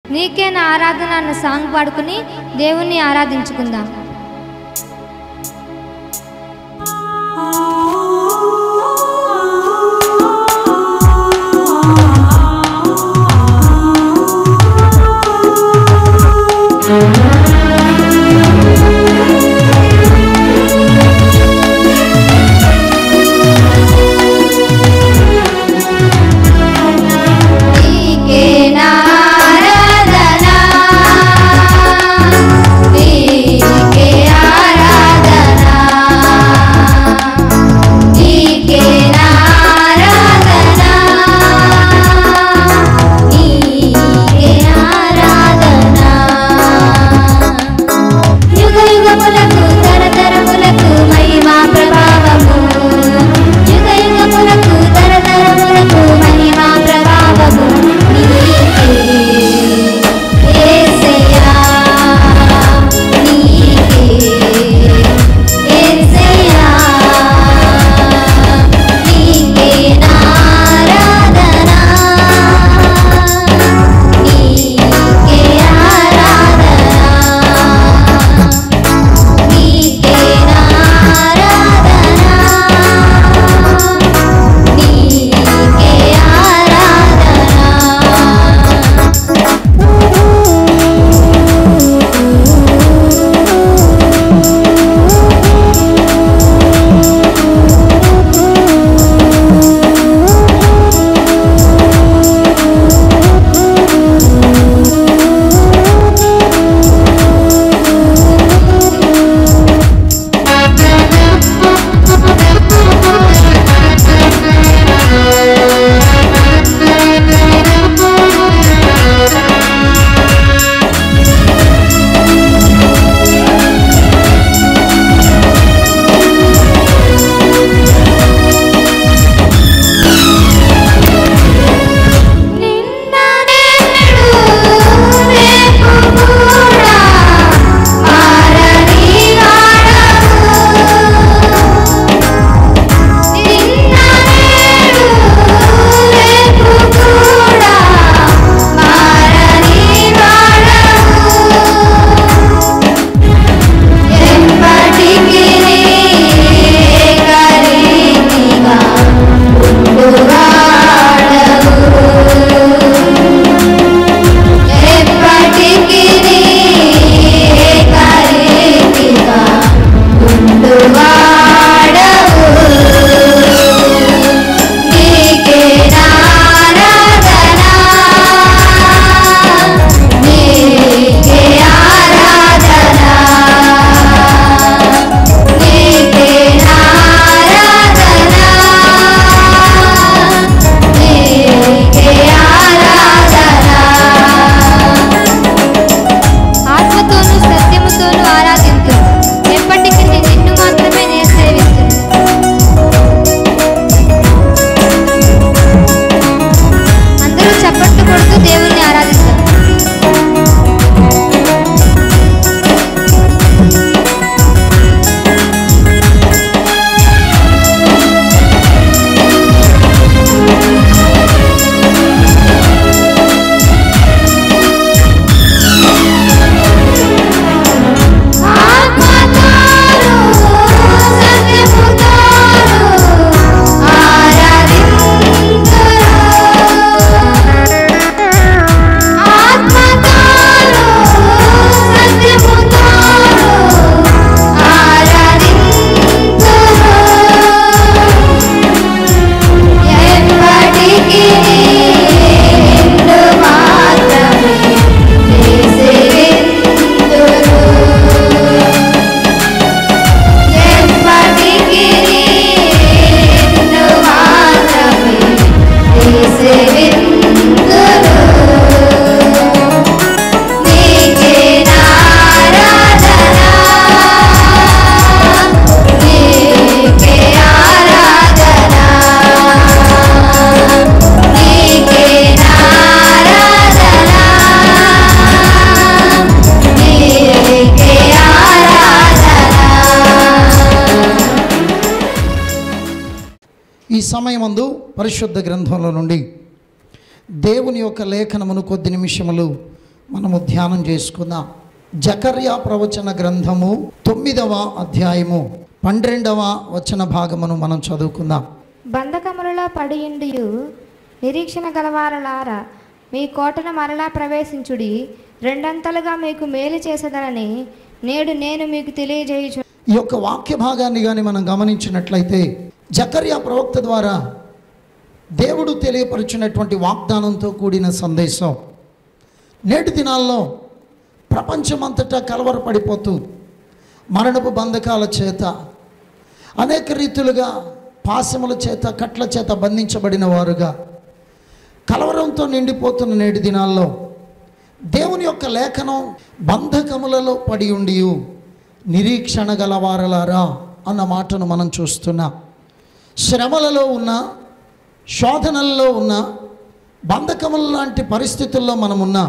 నీకే నా ఆరాధన అన్న సాంగ్ పాడుకుని దేవుణ్ణి ఆరాధించుకుందాం నీకే నా ఆరాధన నీకే ఆరాధన నీకే నా ఆరాధన నీకే ఆరాధన యుగ యుగములకు తరతరములకు మహిమా ప్రభావము యుగ యుగములకు తరతరములకు మహిమా ప్రభావము నీకే యేసయ్యా నీకే యేసయ్యా నీకే నా ఆరాధన నీకే ఆరాధన నీకే నా ఆరాధన నీకే ఆరాధన నిన్న నేడు రేపు కూడా మారని వాడవు నిన్న నేడు రేపు కూడా మారని వాడవు ఎప్పటికీ ఏకరీతిగా ఉండువాడవు ఎప్పటికీ ఏకరీతిగా ఉండువాడవు నీకే ఆరాధన నీకే ఆరాధన నీకే ఆరాధన నీకే ఆరాధన ఆత్మతోను సత్యముతోను ఆరాధించు ఎప్పటికీ నేను నిన్ను మాత్రమే నేను సేవిస్తు అందరూ చప్పట్లు కొడుతూ దేవుణ్ణి ఆరాధిస్తారు ఆత్మతోను సత్యముతోను ఆరాధింతురు ఆత్మతోను సత్యముతోను ఆరాధింతురు ఎప్పటికీ నిన్ను మాత్రమే సేవింతురు ఎప్పటికీ నిన్ను మాత్రమే సేవింతురు నీకే నా ఆరాధన నీకే ఆరాధన నీకే నా ఆరాధన నీకే ఆరాధన ఈ సమయమందు పరిశుద్ధ గ్రంథంలో నుండి దేవుని యొక్క లేఖనమును కొద్ది నిమిషములు మనము ధ్యానం చేసుకుందాం జకర్యా ప్రవచన గ్రంథము తొమ్మిదవ అధ్యాయము పన్నెండవ వచన భాగమును మనం చదువుకుందాం బంధకములలో పడియుండియు నిరీక్షణ గలవారలారా మీ కోటను మరలా ప్రవేశించుడి రెండంతలుగా మీకు మేలు చేసేదనని నేడు నేను మీకు తెలియజేయుచు ఈ యొక్క వాక్య భాగాన్ని కానీ మనం గమనించినట్లయితే జకర్యా ప్రవక్త ద్వారా దేవుడు తెలియపరిచినటువంటి వాగ్దానంతో కూడిన సందేశం నేటి దినాల్లో ప్రపంచమంతటా కలవరపడిపోతూ మరణపు బంధకాల చేత అనేక రీతులుగా పాశముల చేత కట్ల చేత బంధించబడిన వారుగా కలవరంతో నిండిపోతున్న నేటి దినాల్లో దేవుని యొక్క లేఖనం బంధకములలో పడి ఉండి నిరీక్షణ గలవారలారా అన్న మాటను మనం చూస్తున్నాం శ్రమలలో ఉన్న శోధనల్లో ఉన్న బంధకముల లాంటి పరిస్థితుల్లో మనం ఉన్నా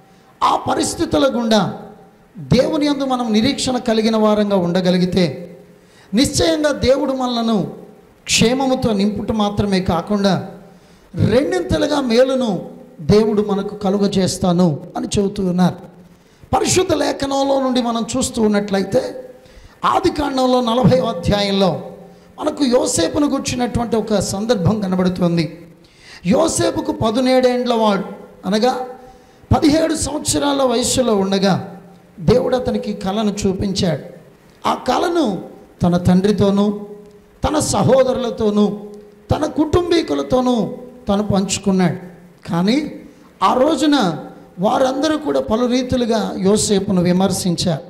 ఆ పరిస్థితుల గుండా దేవుని యందు మనం నిరీక్షణ కలిగిన వారంగా ఉండగలిగితే నిశ్చయంగా దేవుడు మనలను క్షేమముతో నింపుట మాత్రమే కాకుండా రెండింతలుగా మేలును దేవుడు మనకు కలుగ చేస్తాను అని చెబుతూ ఉన్నారు పరిశుద్ధ లేఖనంలో నుండి మనం చూస్తూ ఉన్నట్లయితే ఆది కాండంలో నలభై అధ్యాయంలో మనకు యోసేపును గుర్చినటువంటి ఒక సందర్భం కనబడుతుంది యోసేపుకు పదునేడేండ్ల వాడు అనగా పదిహేడు సంవత్సరాల వయసులో ఉండగా దేవుడు అతనికి కళను చూపించాడు ఆ కళను తన తండ్రితోనూ తన సహోదరులతోనూ తన కుటుంబీకులతోనూ తను పంచుకున్నాడు కానీ ఆ రోజున వారందరూ కూడా పలు రీతులుగా యోసేపును విమర్శించారు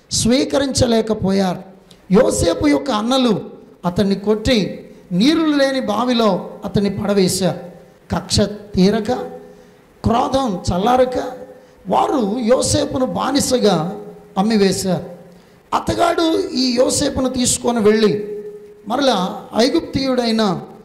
స్వీకరించలేకపోయారు యోసేపు యొక్క అన్నలు అతన్ని కొట్టి నీరు లేని బావిలో అతన్ని పడవేశారు కక్ష తీరక క్రోధం చల్లారక వారు యోసేపును బానిసగా అమ్మివేశారు అతగాడు ఈ యోసేపును తీసుకొని వెళ్ళి మరలా ఐగుప్తీయుడైన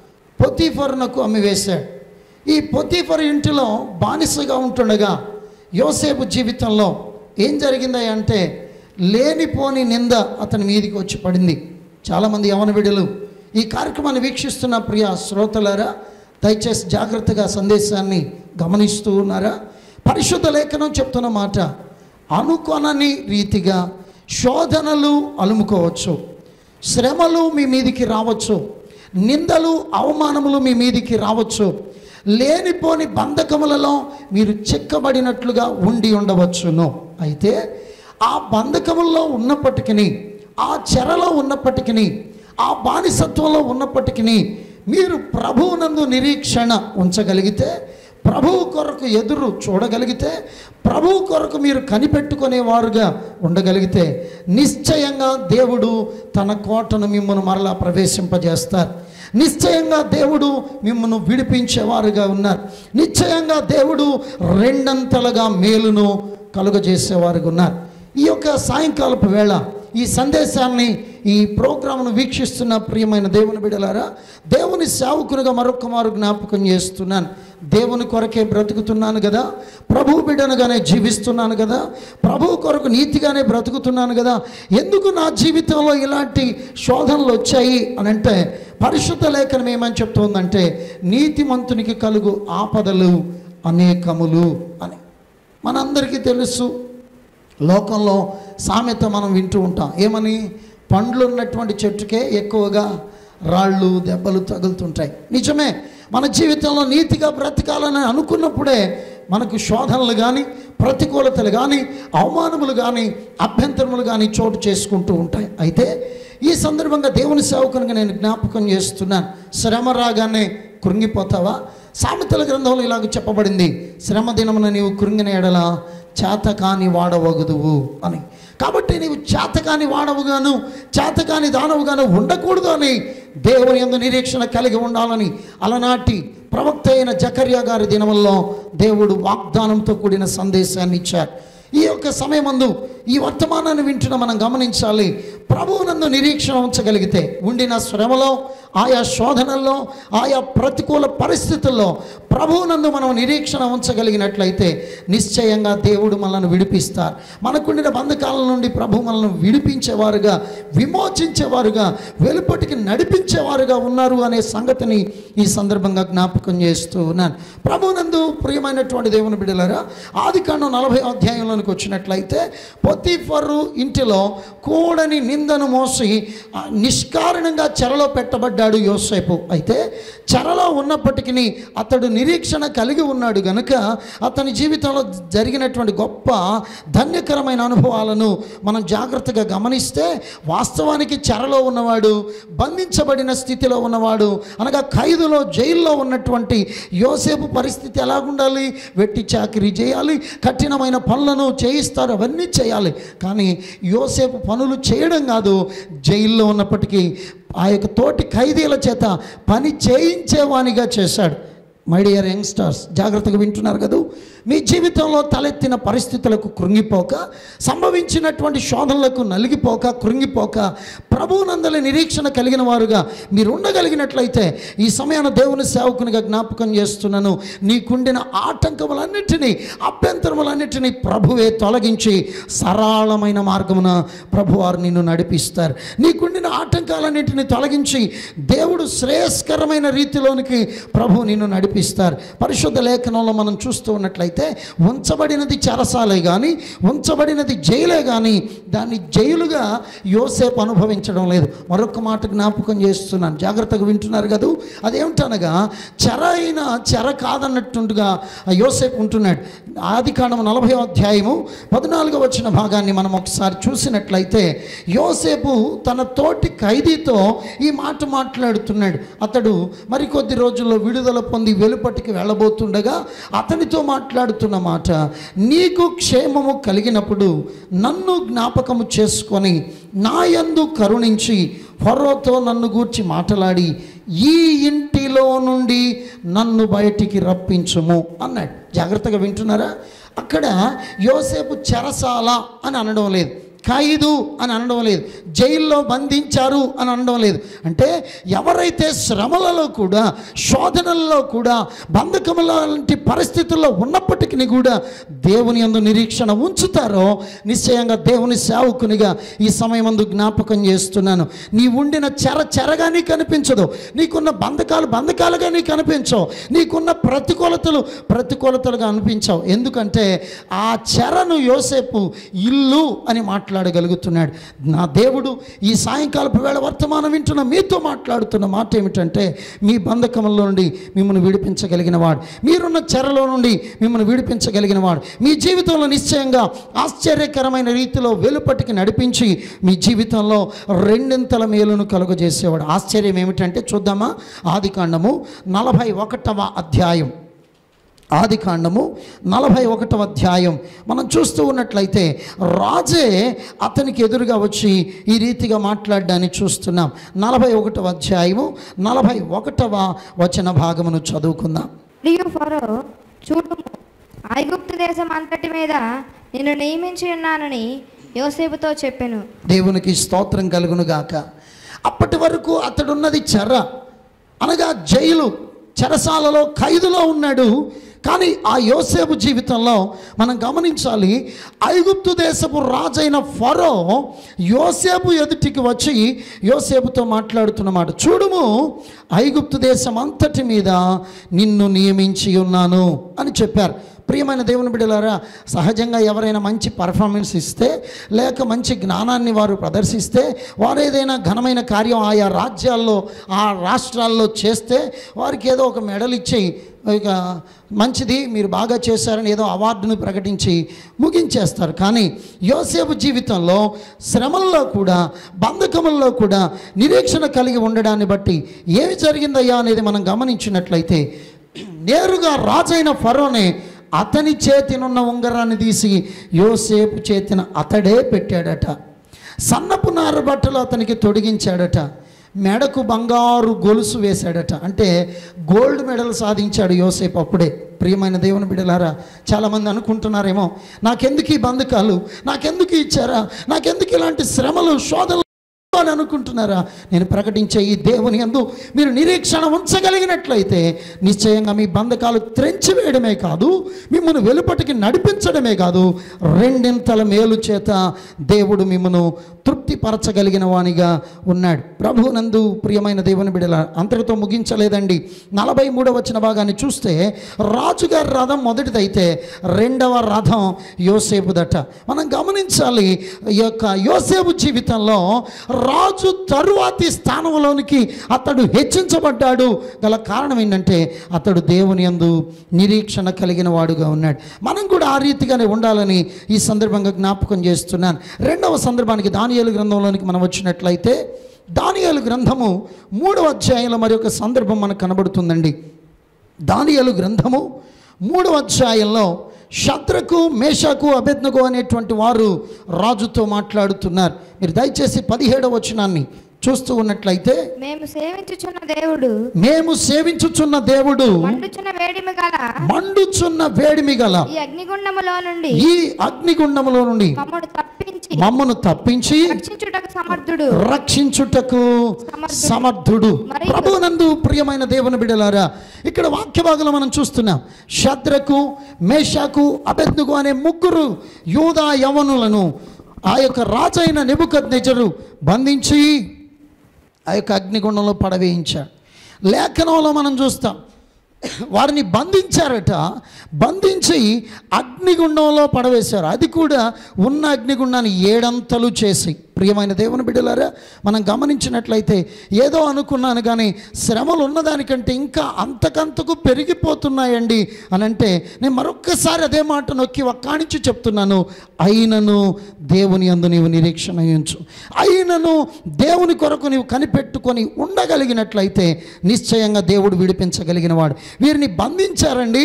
పొతీఫర్నకు అమ్మివేశాడు ఈ పొతీఫర్ ఇంటిలో బానిసగా ఉంటుండగా యోసేపు జీవితంలో ఏం జరిగింది అంటే లేనిపోని నింద అతని మీదికి వచ్చి పడింది చాలామంది యవన బిడ్డలు ఈ కార్యక్రమాన్ని వీక్షిస్తున్న ప్రియ శ్రోతలారా దయచేసి జాగ్రత్తగా సందేశాన్ని గమనిస్తూ ఉన్నారా పరిశుద్ధ లేఖనం చెప్తున్న మాట అనుకొనని రీతిగా శోధనలు అలుముకోవచ్చు శ్రమలు మీ మీదికి రావచ్చు నిందలు అవమానములు మీ మీదికి రావచ్చు లేనిపోని బంధకములలో మీరు చిక్కబడినట్లుగా ఉండి ఉండవచ్చును అయితే ఆ బంధకముల్లో ఉన్నప్పటికీ ఆ చెరలో ఉన్నప్పటికీ ఆ బానిసత్వంలో ఉన్నప్పటికీ మీరు ప్రభువునందు నిరీక్షణ ఉంచగలిగితే ప్రభువు కొరకు ఎదురు చూడగలిగితే ప్రభువు కొరకు మీరు కనిపెట్టుకునేవారుగా ఉండగలిగితే నిశ్చయంగా దేవుడు తన కోటను మిమ్మల్ని మరలా ప్రవేశింపజేస్తారు నిశ్చయంగా దేవుడు మిమ్మల్ని విడిపించేవారుగా ఉన్నారు నిశ్చయంగా దేవుడు రెండంతలుగా మేలును కలుగజేసేవారుగా ఉన్నారు ఈ యొక్క సాయంకాలపు వేళ ఈ సందేశాన్ని ఈ ప్రోగ్రామ్ను వీక్షిస్తున్న ప్రియమైన దేవుని బిడలారా దేవుని సేవకునిగా మరొక మారు జ్ఞాపకం చేస్తున్నాను దేవుని కొరకే బ్రతుకుతున్నాను కదా ప్రభు బిడ్డనుగానే జీవిస్తున్నాను కదా ప్రభు కొరకు నీతిగానే బ్రతుకుతున్నాను కదా ఎందుకు నా జీవితంలో ఇలాంటి శోధనలు వచ్చాయి అని అంటే పరిశుద్ధ లేఖనం ఏమని చెప్తుందంటే నీతిమంతునికి కలుగు ఆపదలు అనేకములు అని మనందరికీ తెలుసు లోకంలో సామెత మనం వింటూ ఉంటాం ఏమని పండ్లు ఉన్నటువంటి చెట్టుకే ఎక్కువగా రాళ్ళు దెబ్బలు తగులుతుంటాయి నిజమే మన జీవితంలో నీతిగా బ్రతకాలని అనుకున్నప్పుడే మనకు శోధనలు కానీ ప్రతికూలతలు కానీ అవమానములు కానీ అభ్యంతరములు కానీ చోటు చేసుకుంటూ ఉంటాయి అయితే ఈ సందర్భంగా దేవుని సేవకునిగా నేను జ్ఞాపకం చేస్తున్నాను శ్రమ రాగానే కృంగిపోతావా సామెతల గ్రంథంలో ఇలాగ చెప్పబడింది శ్రమ దినమున నీవు కృంగిన ఎడల చేతకాని వాడవగుదువు అని కాబట్టి నీవు చేతకాని వాడవుగాను చేతకాని దానవుగాను ఉండకూడదు అని దేవుని ఎందు నిరీక్షణ కలిగి ఉండాలని అలనాటి ప్రవక్త అయిన జకర్యా గారి దినముల్లో దేవుడు వాగ్దానంతో కూడిన సందేశాన్ని ఇచ్చారు ఈ యొక్క సమయమందు ఈ వర్తమానాన్ని వింటున్న మనం గమనించాలి ప్రభువునందు నిరీక్షణ ఉంచగలిగితే ఉండిన శ్రమలో ఆయా శోధనల్లో ఆయా ప్రతికూల పరిస్థితుల్లో ప్రభువునందు మనం నిరీక్షణ ఉంచగలిగినట్లయితే నిశ్చయంగా దేవుడు మనల్ని విడిపిస్తారు మనకుండిన బంధకాల నుండి ప్రభు మనల్ని విడిపించేవారుగా విమోచించేవారుగా వెలుపటికి నడిపించేవారుగా ఉన్నారు అనే సంగతిని ఈ సందర్భంగా జ్ఞాపకం చేస్తూ ఉన్నాను ప్రభునందు ప్రియమైనటువంటి దేవుని బిడ్డలారా ఆది కాండం నలభై అధ్యాయంలోనికి వచ్చినట్లయితే పొత్తిఫరు ఇంటిలో కూడని నిందను మోసి ఆ, నిష్కారణంగా చెరలో పెట్టబడ్డాడు యోసేపు అయితే చెరలో ఉన్నప్పటికీ అతడు నిరీక్షణ కలిగి ఉన్నాడు గనుక అతని జీవితంలో జరిగినటువంటి గొప్ప ధన్యకరమైన అనుభవాలను మనం జాగ్రత్తగా గమనిస్తే వాస్తవానికి చెరలో ఉన్నవాడు బంధించబడిన స్థితిలో ఉన్నవాడు అనగా ఖైదులో జైల్లో ఉన్నటువంటి యోసేపు పరిస్థితి ఎలాగుండాలి వెట్టి చాకిరీ చేయాలి కఠినమైన పనులను చేయిస్తారు అవన్నీ చేయాలి కానీ యోసేపు పనులు చేయడం కాదు జైల్లో ఉన్నప్పటికీ ఆ యొక్క తోటి ఖైదీల చేత పని చేయించేవానిగా చేశాడు మై డియర్ యంగ్స్టర్స్ జాగ్రత్తగా వింటున్నారు కదూ మీ జీవితంలో తలెత్తిన పరిస్థితులకు కృంగిపోక సంభవించినటువంటి శోధనలకు నలిగిపోక కృంగిపోక ప్రభువునందలి నిరీక్షణ కలిగిన వారుగా మీరు ఉండగలిగినట్లయితే ఈ సమయాన దేవుని సేవకునిగా జ్ఞాపకం చేస్తున్నాను నీకుండిన ఆటంకములన్నిటినీ అభ్యంతరములన్నిటినీ ప్రభువే తొలగించి సరళమైన మార్గమున ప్రభువారు నిన్ను నడిపిస్తారు నీకుండిన ఆటంకాలన్నింటినీ తొలగించి దేవుడు శ్రేయస్కరమైన రీతిలోనికి ప్రభు నిన్ను నడిపిస్తారు పరిశుద్ధ లేఖనంలో మనం చూస్తూ ఉన్నట్లయితే ఉంచబడినది చెరసాలే కానీ ఉంచబడినది జైలే కానీ దాన్ని జైలుగా యోసేపు అనుభవించడం లేదు మరొక మాట జ్ఞాపకం చేస్తున్నాను జాగ్రత్తగా వింటున్నారు కదూ అదేమిటనగా చెర అయిన చెర కాదన్నట్టుగా ఆ యోసేపు ఉంటున్నాడు ఆది కాండం నలభై అధ్యాయము పద్నాలుగో వచ్చిన భాగాన్ని మనం ఒకసారి చూసినట్లయితే యోసేపు తన తోటి ఖైదీతో ఈ మాట మాట్లాడుతున్నాడు అతడు మరికొద్ది రోజుల్లో విడుదల పొంది వెలుపటికి వెళ్ళబోతుండగా అతనితో మాట్లాడుతున్న మాట నీకు క్షేమము కలిగినప్పుడు నన్ను జ్ఞాపకము చేసుకొని నాయందు కరుణించి ఫరోతో నన్ను గూర్చి మాట్లాడి ఈ ఇంటిలో నుండి నన్ను బయటికి రప్పించుము అన్నాడు జాగ్రత్తగా వింటున్నారా అక్కడ యోసేపు చెరసాల అని అనడం లేదు ఖైదు అని అనడం లేదు జైల్లో బంధించారు అని అనడం లేదు అంటే ఎవరైతే శ్రమలలో కూడా శోధనల్లో కూడా బంధకముల లాంటి పరిస్థితుల్లో ఉన్నప్పటికీ కూడా దేవుని యందు నిరీక్షణ ఉంచుతారో నిశ్చయంగా దేవుని సేవకునిగా ఈ సమయమందు జ్ఞాపకం చేస్తున్నాను నీ ఉండిన చెర చెరగా నీకు కనిపించదు నీకున్న బంధకాలు బంధకాలుగా నీకు కనిపించవు నీకున్న ప్రతికూలతలు ప్రతికూలతలుగా అనిపించవు ఎందుకంటే ఆ చెరను యోసేపు ఇల్లు అని మాట్లాడగలుగుతున్నాడు నా దేవుడు ఈ సాయంకాలపు వేళ వర్తమానం వింటున్న మీతో మాట్లాడుతున్న మాట ఏమిటంటే మీ బంధకములో నుండి మిమ్మల్ని విడిపించగలిగిన వాడు మీరున్న చెరలో నుండి మిమ్మల్ని విడిపించగలిగిన వాడు మీ జీవితంలో నిశ్చయంగా ఆశ్చర్యకరమైన రీతిలో వెలుపటికి నడిపించి మీ జీవితంలో రెండింతల మేలును కలుగజేసేవాడు ఆశ్చర్యం ఏమిటంటే చూద్దామా ఆది కాండము నలభై ఒకటవ అధ్యాయం ఆది కాండము నలభై ఒకటవ అధ్యాయం మనం చూస్తూ ఉన్నట్లయితే రాజే అతనికి ఎదురుగా వచ్చి ఈ రీతిగా మాట్లాడడాన్ని చూస్తున్నాం నలభై ఒకటవ అధ్యాయము నలభై ఒకటవ వచన భాగమును చదువుకుందాం మరియు ఫరో చూడుము ఐగుప్తు దేశం అంతటి మీద నేను నియమించి ఉన్నానని యోసేపుతో చెప్పెను దేవునికి స్తోత్రం కలుగునుగాక అప్పటి వరకు అతడున్నది చెర అనగా జైలు చెరసాలలో ఖైదులో ఉన్నాడు కానీ ఆ యోసేపు జీవితంలో మనం గమనించాలి ఐగుప్తు దేశపు రాజైన ఫరో యోసేపు ఎదుటికి వచ్చి యోసేపుతో మాట్లాడుతున్నమాట చూడుము ఐగుప్తు దేశం అంతటి మీద నిన్ను నియమించి ఉన్నాను అని చెప్పారు ప్రియమైన దేవుని బిడ్డలారా సహజంగా ఎవరైనా మంచి పర్ఫార్మెన్స్ ఇస్తే లేక మంచి జ్ఞానాన్ని వారు ప్రదర్శిస్తే వారు ఏదైనా ఘనమైన కార్యం ఆయా రాజ్యాల్లో ఆ రాష్ట్రాల్లో చేస్తే వారికి ఏదో ఒక మెడల్ ఇచ్చి ఇక మంచిది మీరు బాగా చేశారని ఏదో అవార్డును ప్రకటించి ముగించేస్తారు కానీ యోసేపు జీవితంలో శ్రమల్లో కూడా బంధకముల్లో కూడా నిరీక్షణ కలిగి ఉండడాన్ని బట్టి ఏమి జరిగిందయ్యా అనేది మనం గమనించినట్లయితే నేరుగా రాజైన ఫరోనే అతని చేతినున్న ఉంగరాన్ని తీసి యోసేపు చేతిన అతడే పెట్టాడట సన్నపు నార బట్టలు అతనికి తొడిగించాడట మెడకు బంగారు గొలుసు వేశాడట అంటే గోల్డ్ మెడల్ సాధించాడు యోసేపు అప్పుడే ప్రియమైన దేవుని బిడ్డలారా చాలామంది అనుకుంటున్నారేమో నాకెందుకు ఈ బంధకాలు నాకెందుకు ఇచ్చారా నాకెందుకు ఇలాంటి శ్రమలు శోధనలు అని అనుకుంటున్నారా నేను ప్రకటించే ఈ దేవుని యందు మీరు నిరీక్షణ ఉంచగలిగినట్లయితే నిశ్చయంగా మీ బంధకాలు త్రెంచి వేయడమే కాదు మిమ్మల్ని వెలుపటికి నడిపించడమే కాదు రెండింతల మేలు చేత దేవుడు మిమ్మను తృప్తిపరచగలిగిన వానిగా ఉన్నాడు ప్రభువునందు ప్రియమైన దేవుని బిడల అంతటితో ముగించలేదండి నలభై మూడవ వచ్చిన భాగాన్ని చూస్తే రాజుగారి రథం మొదటిదైతే రెండవ రథం యోసేపుదట మనం గమనించాలి ఈ యొక్క యోసేపు జీవితంలో రాజు తరువాతి స్థానంలోనికి అతడు హెచ్చించబడ్డాడు గల కారణం ఏంటంటే అతడు దేవుని యందు నిరీక్షణ కలిగిన వాడుగా ఉన్నాడు మనం కూడా ఆ రీతిగానే ఉండాలని ఈ సందర్భంగా జ్ఞాపకం చేస్తున్నాను రెండవ సందర్భానికి దానియేలు గ్రంథంలోనికి మనం వచ్చినట్లయితే దానియేలు గ్రంథము మూడవ అధ్యాయంలో మరి ఒక సందర్భం మనకు కనబడుతుందండి దానియేలు గ్రంథము మూడవ అధ్యాయంలో శత్రకు మేషకు అభెజ్ఞకు అనేటువంటి వారు రాజుతో మాట్లాడుతున్నారు మీరు దయచేసి పదిహేడవ వచనాన్ని చూస్తూ ఉన్నట్లయితే మేము సేవించుచున్న దేవుడు మేము సేవించుచున్న దేవుడు మండుచున్న వేడిమి గల మండుచున్న వేడిమి గల ఈ అగ్నిగుండములో నుండి ఈ అగ్నిగుండములో నుండి మమ్మను తప్పించి మమ్మను తప్పించి రక్షించుటకు సమర్థుడు రక్షించుటకు సమర్థుడు మరియు- ప్రభునందు ప్రియమైన దేవుని బిడలారా ఇక్కడ వాక్య భాగంలో మనం చూస్తున్నాం శద్రకు మేషాకు అబెద్నుగు అనే ముగ్గురు యూదా యవనులను ఆ యొక్క రాజైన నెబుకద్ బంధించి ఆ యొక్క అగ్నిగుండంలో పడవేయించాడు లేఖనంలో మనం చూస్తాం వారిని బంధించారట బంధించి అగ్నిగుండంలో పడవేశారు అది కూడా ఉన్న అగ్నిగుండాన్ని ఏడంతలు చేసి ప్రియమైన దేవుని బిడ్డలారా మనం గమనించినట్లయితే ఏదో అనుకున్నాను కానీ శ్రమలు ఉన్నదానికంటే ఇంకా అంతకంతకు పెరిగిపోతున్నాయండి అని అంటే నేను మరొక్కసారి అదే మాట నొక్కి ఒక్కానించి చెప్తున్నాను అయినను దేవుని అందు నీవు నిరీక్షణ ఉంచు అయినను దేవుని కొరకు నీవు కనిపెట్టుకొని ఉండగలిగినట్లయితే నిశ్చయంగా దేవుడు విడిపించగలిగిన వాడు వీరిని బంధించారండి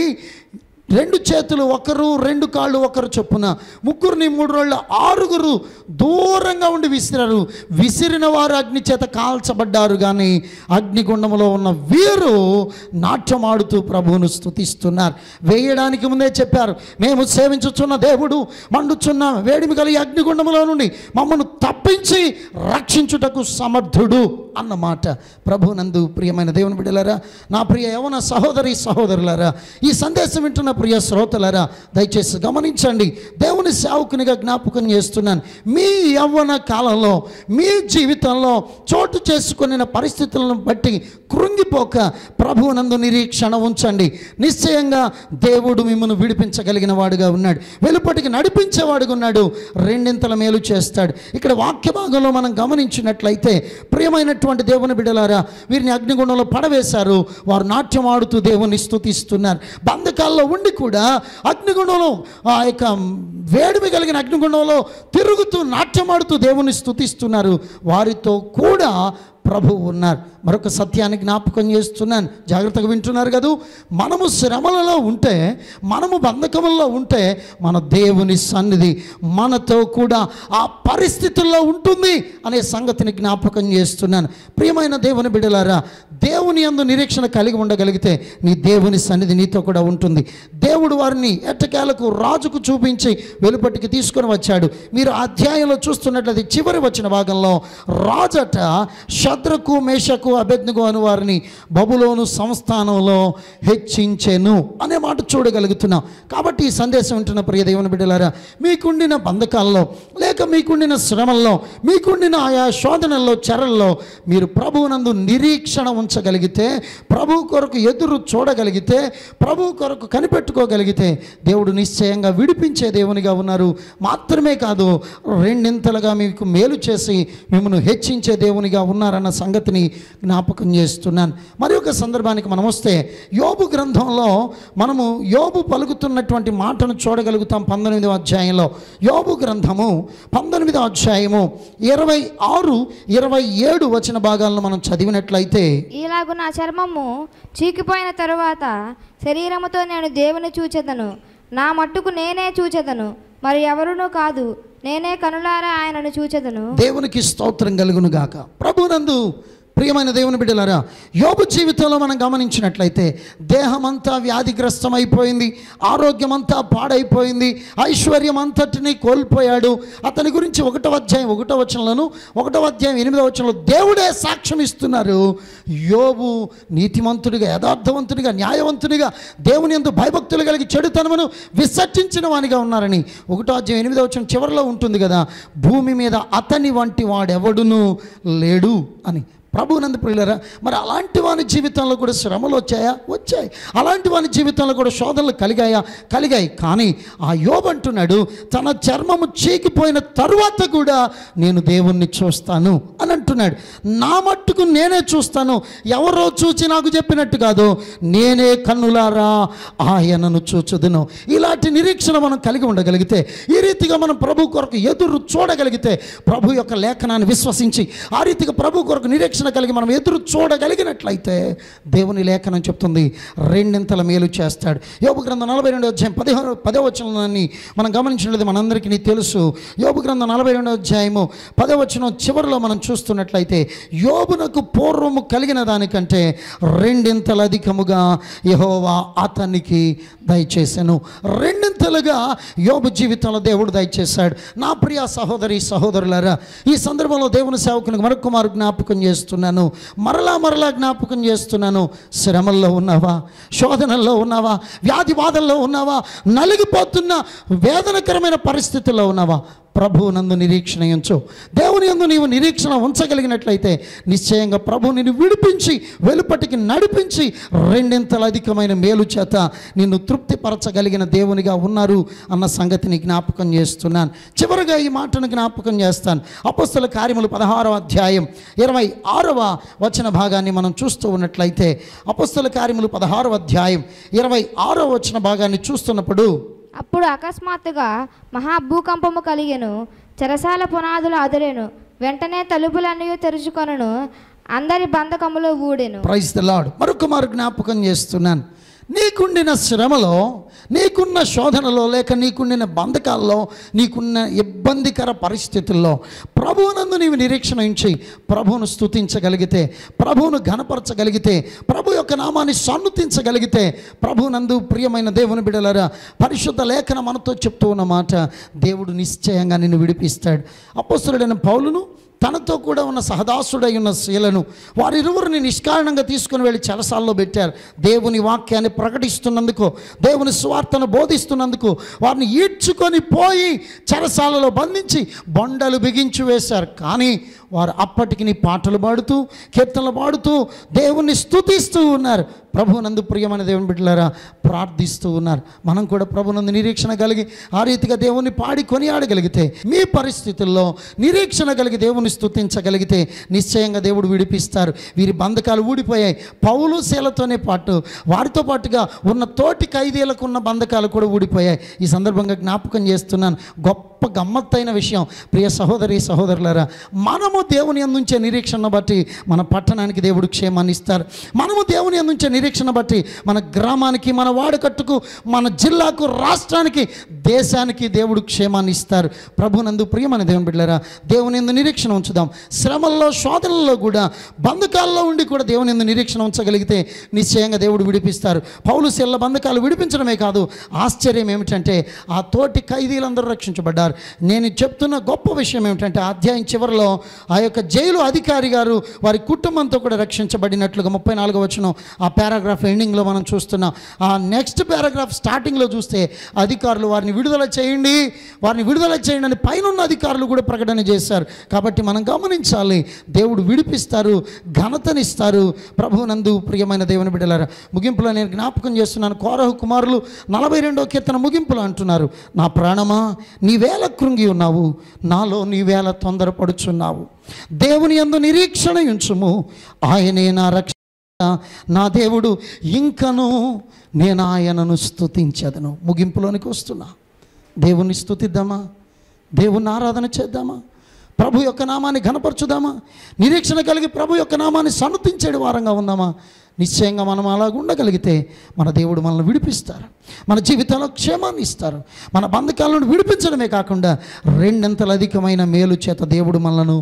రెండు చేతులు ఒకరు రెండు కాళ్ళు ఒకరు చొప్పున ముగ్గురిని మూడు రోజులు ఆరుగురు దూరంగా ఉండి విసిరారు విసిరిన వారు అగ్ని చేత కాల్చబడ్డారు కానీ అగ్నిగుండంలో ఉన్న వీరు నాట్యమాడుతూ ప్రభువును స్తుతిస్తున్నారు వేయడానికి ముందే చెప్పారు మేము సేవించుచున్న దేవుడు మండుచున్న వేడిమి కలిగి అగ్నిగుండములో నుండి మమ్మను తప్పించి రక్షించుటకు సమర్థుడు అన్నమాట ప్రభునందు ప్రియమైన దేవుని బిడ్డలారా నా ప్రియ యవన సహోదరి సహోదరులారా ఈ సందేశం వింటున్న ప్రియ శ్రోతలారా దయచేసి గమనించండి దేవుని సేవకునిగా జ్ఞాపకం చేస్తున్నాను మీ యవ్వన కాలంలో మీ జీవితంలో చోటు చేసుకున్న పరిస్థితులను బట్టి కృంగిపోక ప్రభువునందు నిరీక్షణ ఉంచండి నిశ్చయంగా దేవుడు మిమ్మల్ని విడిపించగలిగిన వాడుగా ఉన్నాడు వెలుపటికి నడిపించేవాడుగా ఉన్నాడు రెండింతల మేలు చేస్తాడు ఇక్కడ వాక్య భాగంలో మనం గమనించినట్లయితే ప్రియమైనటువంటి దేవుని బిడ్డలారా వీరిని అగ్నిగుండంలో పడవేశారు వారు నాట్యం ఆడుతూ దేవుని స్తుతిస్తున్నారు బంధకాల్లో ఉండి కూడా అగ్నిగుండంలో ఆ యొక్క వేడిమి కలిగిన అగ్నిగుండంలో తిరుగుతూ నాట్యం ఆడుతూ దేవుని స్తుతిస్తున్నారు వారితో కూడా ప్రభు ఉన్నారు మరొక సత్యాన్ని జ్ఞాపకం చేస్తున్నాను జాగ్రత్తగా వింటున్నారు కదూ మనము శ్రమలలో ఉంటే మనము బంధకముల్లో ఉంటే మన దేవుని సన్నిధి మనతో కూడా ఆ పరిస్థితుల్లో ఉంటుంది అనే సంగతిని జ్ఞాపకం చేస్తున్నాను ప్రియమైన దేవుని బిడ్డలారా దేవుని అందు నిరీక్షణ కలిగి ఉండగలిగితే నీ దేవుని సన్నిధి నీతో కూడా ఉంటుంది దేవుడు వారిని ఎట్టకేలకు రాజుకు చూపించి వెలుపటికి తీసుకొని వచ్చాడు మీరు ఆ అధ్యాయంలో చూస్తున్నట్లయితే చివరి వచ్చిన భాగంలో రాజట శద్రకు మేషకు అభెజ్ఞకు అను వారిని బబులోను సంస్థానంలో హెచ్చించెను అనే మాట చూడగలుగుతున్నాం కాబట్టి ఈ సందేశం ఉంటున్న ప్రియ దేవుని బిడ్డలారా మీకుండిన బంధకాల్లో లేక మీకుండిన శ్రమల్లో మీకుండిన ఆయా శోధనల్లో చెరల్లో మీరు ప్రభువునందు నిరీక్షణ ఉంచగలిగితే ప్రభు కొరకు ఎదురు చూడగలిగితే ప్రభు కొరకు కనిపెట్టుకోగలిగితే దేవుడు నిశ్చయంగా విడిపించే దేవునిగా ఉన్నారు మాత్రమే కాదు రెండింతలుగా మీకు మేలు చేసి మిమ్మల్ని హెచ్చించే దేవునిగా ఉన్నారన్న సంగతిని జ్ఞాపకం చేస్తున్నాను మరి ఒక సందర్భానికి మనం వస్తే యోబు గ్రంథంలో మనము యోబు పలుకుతున్నటువంటి మాటను చూడగలుగుతాం పంతొమ్మిదవ అధ్యాయంలో యోబు గ్రంథము పంతొమ్మిదవ అధ్యాయము ఇరవై ఆరు ఇరవై ఏడు వచ్చిన భాగాలను మనం చదివినట్లయితే ఇలాగు నా చర్మము చీకిపోయిన తరువాత శరీరముతో నేను దేవుని చూచెదను నా మట్టుకు నేనే చూచెదను మరి ఎవరునూ కాదు నేనే కనులారా ఆయనను చూచెదను దేవునికి స్తోత్రం కలుగును గాక ప్రభునందు ప్రియమైన దేవుని బిడ్డలారా యోబు జీవితంలో మనం గమనించినట్లయితే దేహమంతా వ్యాధిగ్రస్తమైపోయింది ఆరోగ్యమంతా పాడైపోయింది ఐశ్వర్యం అంతటిని కోల్పోయాడు అతని గురించి ఒకటో అధ్యాయం ఒకటో వచనంలోను ఒకటో అధ్యాయం ఎనిమిదో వచనంలో దేవుడే సాక్ష్యం ఇస్తున్నారు యోబు నీతిమంతుడిగా యథార్థవంతుడిగా న్యాయవంతుడిగా దేవుని ఎందు భయభక్తులు కలిగి చెడుతనమును విసర్జించిన వానిగా ఉన్నారని ఒకటో అధ్యాయం ఎనిమిదో వచనం చివరిలో ఉంటుంది కదా భూమి మీద అతని వంటి వాడెవడును లేడు అని ప్రభునందు ప్రియులరా మరి అలాంటి వాని జీవితంలో కూడా శ్రమలు వచ్చాయా వచ్చాయి అలాంటి వాని జీవితంలో కూడా శోధనలు కలిగాయా కలిగాయి కానీ ఆ యోబు అంటున్నాడు తన చర్మము చీకిపోయిన తరువాత కూడా నేను దేవుణ్ణి చూస్తాను అని అంటున్నాడు నా మట్టుకు నేనే చూస్తాను ఎవరో చూచి నాకు చెప్పినట్టు కాదు నేనే కన్నులారా ఆయనను చూచుదును ఇలాంటి నిరీక్షణ మనం కలిగి ఉండగలిగితే ఈ రీతిగా మనం ప్రభు కొరకు ఎదురు చూడగలిగితే ప్రభు యొక్క లేఖనాన్ని విశ్వసించి ఆ రీతిగా ప్రభు కొరకు నిరీక్షణ కలిగి మనం ఎదురు చూడగలిగినట్లయితే దేవుని లేఖనం చెప్తుంది రెండింతల మేలు చేస్తాడు యోబు గ్రంథం నలభై రెండో అధ్యాయం పదిహేను పదో వచనాన్ని మనం గమనించినది మనందరికీ తెలుసు యోబు గ్రంథం నలభై రెండో అధ్యాయము పదో వచనం చివరిలో మనం చూస్తున్నట్లయితే యోబునకు పూర్వము కలిగిన దానికంటే రెండింతల అధికముగా యహోవా అతనికి దయచేశాను రెండింతలుగా యోబు జీవితంలో దేవుడు దయచేశాడు నా ప్రియ సహోదరి సహోదరులారా ఈ సందర్భంలో దేవుని సేవకునికి మరొక మారు జ్ఞాపకం చేస్తున్నాను మరలా మరలా జ్ఞాపకం చేస్తున్నాను శ్రమల్లో ఉన్నావా శోధనల్లో ఉన్నావా వ్యాధి బాధల్లో ఉన్నావా నలిగిపోతున్న వేదనకరమైన పరిస్థితుల్లో ఉన్నావా ప్రభువు నందు నిరీక్షణ ఉంచు దేవుని యందు నీవు నిరీక్షణ ఉంచగలిగినట్లయితే నిశ్చయంగా ప్రభు నిన్ను విడిపించి వెలుపటికి నడిపించి రెండింతల అధికమైన మేలు చేత నిన్ను తృప్తిపరచగలిగిన దేవునిగా ఉన్నారు అన్న సంగతిని జ్ఞాపకం చేస్తున్నాను చివరిగా ఈ మాటను జ్ఞాపకం చేస్తాను అపస్తుల కార్యములు పదహారవ అధ్యాయం ఇరవై ఆరవ వచన భాగాన్ని మనం చూస్తూ ఉన్నట్లయితే అపస్తుల కార్యములు పదహారవ అధ్యాయం ఇరవై ఆరవ వచన భాగాన్ని చూస్తున్నప్పుడు అప్పుడు అకస్మాత్తుగా మహాభూకంపము కలిగెను చెరసాల పునాదులు అదిరేను వెంటనే తలుపులన్నీ తెరుచుకొనను అందరి బంధకములు ఊడెను ప్రైజ్ ద లాడ్ మరొక మారు జ్ఞాపకం చేస్తున్నాను నీకుండిన శ్రమలో నీకున్న శోధనలో లేక నీకుండిన బంధకాల్లో నీకున్న ఇబ్బందికర పరిస్థితుల్లో ప్రభువునందు నీవు నిరీక్షణ ఉంచి ప్రభువును స్తుతించగలిగితే ప్రభువును ఘనపరచగలిగితే ప్రభు యొక్క నామాన్ని సన్నుతించగలిగితే ప్రభునందు ప్రియమైన దేవుని బిడలరా పరిశుద్ధ లేఖన మనతో చెప్తూ ఉన్న మాట దేవుడు నిశ్చయంగా నిన్ను విడిపిస్తాడు అపస్తుడైన పౌలును తనతో కూడా ఉన్న సహదాసుడై ఉన్న శీలను వారిరువురిని నిష్కారణంగా తీసుకుని వెళ్ళి చెరసాల్లో పెట్టారు దేవుని వాక్యాన్ని ప్రకటిస్తున్నందుకు దేవుని స్వార్థను బోధిస్తున్నందుకు వారిని ఈడ్చుకొని పోయి చెరసాలలో బంధించి బొండలు బిగించి వేశారు కానీ వారు అప్పటికి నీ పాటలు పాడుతూ కీర్తనలు పాడుతూ దేవుణ్ణి స్తుతిస్తూ ఉన్నారు ప్రభునందు ప్రియమైన దేవుని బిడ్డలారా ప్రార్థిస్తూ ఉన్నారు మనం కూడా ప్రభునందు నిరీక్షణ కలిగి ఆ రీతిగా దేవుణ్ణి పాడి కొనియాడగలిగితే మీ పరిస్థితుల్లో నిరీక్షణ కలిగి దేవుని స్తుతించగలిగితే నిశ్చయంగా దేవుడు విడిపిస్తారు వీరి బంధకాలు ఊడిపోయాయి పౌలు శీలతోనే పాటు వారితో పాటుగా ఉన్న తోటి ఖైదీలకు ఉన్న బంధకాలు కూడా ఊడిపోయాయి ఈ సందర్భంగా జ్ఞాపకం చేస్తున్నాను గొప్ప గమ్మత్తైన విషయం ప్రియ సహోదరి సహోదరులారా మనము దేవుని అందించే నిరీక్షణ బట్టి మన పట్టణానికి దేవుడు క్షేమాన్ని ఇస్తారు మనము దేవుని అందించే నిరీక్షణ బట్టి మన గ్రామానికి మన వాడకట్టుకు మన జిల్లాకు రాష్ట్రానికి దేశానికి దేవుడు క్షేమాన్ని ఇస్తారు ప్రభునందు ప్రియమైన దేవుని బిడ్డలారా దేవుని ఎందు నిరీక్షణ ఉంచుదాం శ్రమల్లో శోధనల్లో కూడా బంధకాల్లో ఉండి కూడా దేవుని ఎందు నిరీక్షణ ఉంచగలిగితే నిశ్చయంగా దేవుడు విడిపిస్తారు పౌలు శిల్ల బంధకాలు విడిపించడమే కాదు ఆశ్చర్యం ఏమిటంటే ఆ తోటి ఖైదీలందరూ రక్షించబడ్డారు నేను చెప్తున్న గొప్ప విషయం ఏమిటంటే ఆ అధ్యాయం చివరిలో ఆ యొక్క జైలు అధికారి గారు వారి కుటుంబంతో కూడా రక్షించబడినట్లుగా ముప్పై నాలుగో వచ్చిన ఆ పారాగ్రాఫ్ ఎండింగ్లో మనం చూస్తున్నాం ఆ నెక్స్ట్ పారాగ్రాఫ్ స్టార్టింగ్లో చూస్తే అధికారులు వారిని విడుదల చేయండి వారిని విడుదల చేయండి అని పైన అధికారులు కూడా ప్రకటన చేశారు కాబట్టి మనం గమనించాలి దేవుడు విడిపిస్తారు ఘనతనిస్తారు ప్రభువునందు ప్రియమైన దేవుని బిడ్డలారా ముగింపులో నేను జ్ఞాపకం చేస్తున్నాను కోరహు కుమారులు నలభై రెండో కీర్తన ముగింపులు అంటున్నారు నా ప్రాణమా నీవేళ కృంగి ఉన్నావు నాలో నీవేళ తొందరపడుచున్నావు దేవుని యందు నిరీక్షణ ఉంచుము ఆయనే నా రక్ష నా దేవుడు ఇంకను నేను ఆయనను స్తుతించదను ముగింపులోనికి వస్తున్నా దేవుణ్ణి స్తుతిద్దామా దేవుణ్ణి ఆరాధన చేద్దామా ప్రభు యొక్క నామాన్ని ఘనపరచుదామా నిరీక్షణ కలిగి ప్రభు యొక్క నామాన్ని సన్నతించేడు వారంగా ఉందామా నిశ్చయంగా మనం అలాగ ఉండగలిగితే మన దేవుడు మనల్ని విడిపిస్తారు మన జీవితంలో క్షేమాన్ని ఇస్తారు మన బంధకాల నుండి విడిపించడమే కాకుండా రెండంతల అధికమైన మేలు చేత దేవుడు మనలను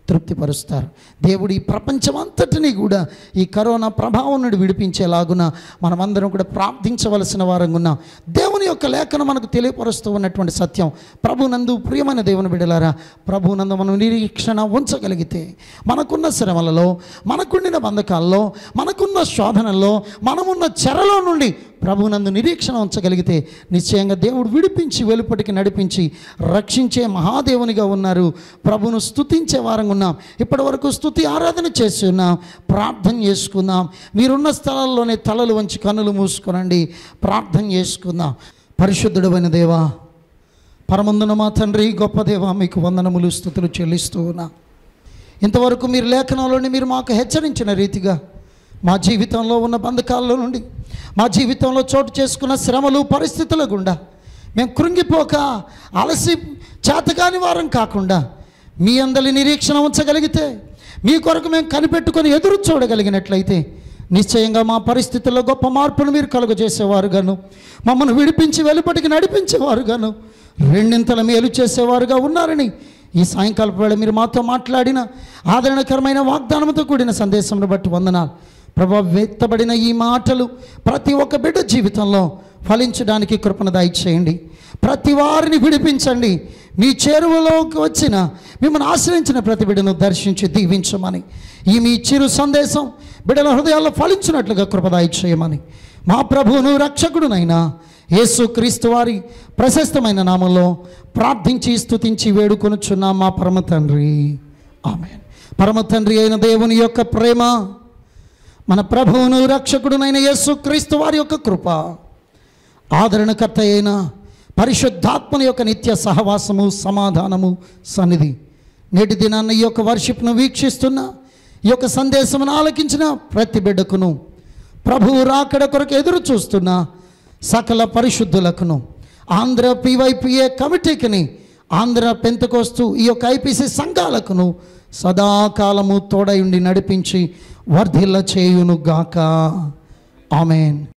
తృప్తిపరుస్తారు దేవుడు ఈ ప్రపంచం అంతటినీ కూడా ఈ కరోనా ప్రభావం నుండి విడిపించేలాగున మనమందరం కూడా ప్రార్థించవలసిన వారంగా ఉన్నాం దేవుని యొక్క లేఖనం మనకు తెలియపరుస్తూ ఉన్నటువంటి సత్యం ప్రభునందు ప్రియమైన దేవుని బిడలారా ప్రభునందు మనం నిరీక్షణ ఉంచగలిగితే మనకున్న శ్రమలలో మనకుండిన బంధకాల్లో మనకున్న శోధనల్లో మనమున్న చెరలో నుండి ప్రభునందు నిరీక్షణ ఉంచగలిగితే నిశ్చయంగా దేవుడు విడిపించి వెలుపటికి నడిపించి రక్షించే మహాదేవునిగా ఉన్నారు ప్రభును స్తుతించే వారంగా ఉన్నాం ఇప్పటి వరకు స్తుతి ఆరాధన చేసి ఉన్నాం ప్రార్థన చేసుకుందాం మీరున్న స్థలాల్లోనే తలలు వంచి కన్నులు మూసుకొనండి ప్రార్థన చేసుకుందాం పరిశుద్ధుడమైన దేవా పరమందున మా తండ్రి గొప్ప దేవా మీకు వందనములు స్థుతులు చెల్లిస్తూ ఉన్నా ఇంతవరకు మీరు లేఖనంలోని మీరు మాకు హెచ్చరించిన రీతిగా మా జీవితంలో ఉన్న బంధకాల్లో నుండి మా జీవితంలో చోటు చేసుకున్న శ్రమలు పరిస్థితుల గుండా మేము కృంగిపోక అలసి చేతకాని వారం కాకుండా మీ అందరి నిరీక్షణ ఉంచగలిగితే మీ కొరకు మేము కనిపెట్టుకొని ఎదురు చూడగలిగినట్లయితే నిశ్చయంగా మా పరిస్థితుల్లో గొప్ప మార్పును మీరు కలుగజేసేవారుగాను మమ్మల్ని విడిపించి వెలుపటికి నడిపించేవారుగాను రెండింతల మేలు చేసేవారుగా ఉన్నారని ఈ సాయంకాలం వేళ మీరు మాతో మాట్లాడిన ఆదరణకరమైన వాగ్దానంతో కూడిన సందేశంను బట్టి వందనాలు ప్రభా వ్యక్తబడిన ఈ మాటలు ప్రతి ఒక్క బిడ్డ జీవితంలో ఫలించడానికి కృపణ దయచేయండి ప్రతి వారిని విడిపించండి మీ చేరువలోకి వచ్చిన మిమ్మల్ని ఆశ్రయించిన ప్రతి బిడ్డను దర్శించి దీవించమని ఈ మీ చిరు సందేశం బిడ్డల హృదయాల్లో ఫలించినట్లుగా కృప దయచేయమని మా ప్రభువును రక్షకుడునైనా యేసు క్రీస్తు వారి ప్రశస్తమైన నామంలో ప్రార్థించి స్తుతించి వేడుకొనుచున్నాం మా పరమ తండ్రి ఆమె పరమ తండ్రి అయిన దేవుని యొక్క ప్రేమ మన ప్రభువును రక్షకుడునైన యేసు క్రీస్తు వారి యొక్క కృప ఆదరణకర్త అయిన పరిశుద్ధాత్మని యొక్క నిత్య సహవాసము సమాధానము సన్నిధి నేటి దినాన్న ఈ యొక్క వర్షిప్ను వీక్షిస్తున్న ఈ యొక్క సందేశమును ఆలకించిన ప్రతి బిడ్డకును ప్రభువు రాకడ కొరకు ఎదురు చూస్తున్న సకల పరిశుద్ధులకును ఆంధ్ర పివైపిఏ కమిటీకిని ఆంధ్ర పెంతకోస్తు ఈ యొక్క ఐపీసీ సంఘాలకును సదాకాలము తోడయుండి నడిపించి వర్ధిల్ల చేయును గాక ఆమెన్